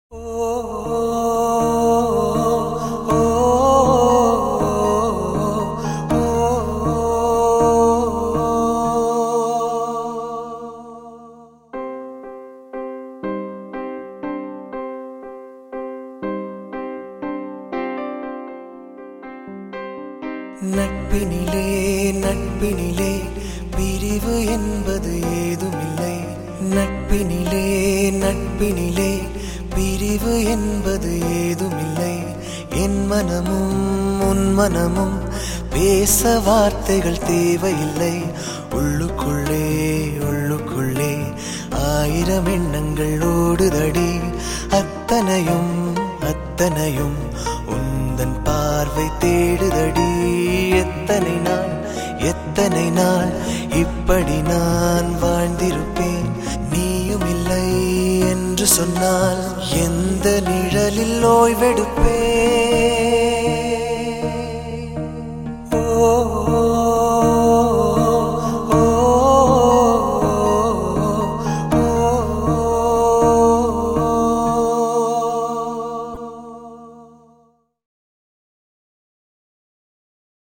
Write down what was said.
நட்பினிலே நட்பினிலே பிரிவு என்பது ஏதுமில்லை நட்பினிலே நட்பினிலே பிரிவு என்பது ஏதுமில்லை என் மனமும் உன் மனமும் பேச வார்த்தைகள் தேவையில்லை உள்ளுக்குள்ளே உள்ளுக்குள்ளே ஆயிரம் எண்ணங்கள் ஓடுதடி அத்தனையும் அத்தனையும் உந்தன் பார்வை தேடுதடி எத்தனை நாள் எத்தனை நாள் இப்படி நான் வாழ்ந்திருப்பேன் நீயும் இல்லை என்று சொன்னால் எந்த நிழலில் ஓய்வெடுப்பேன்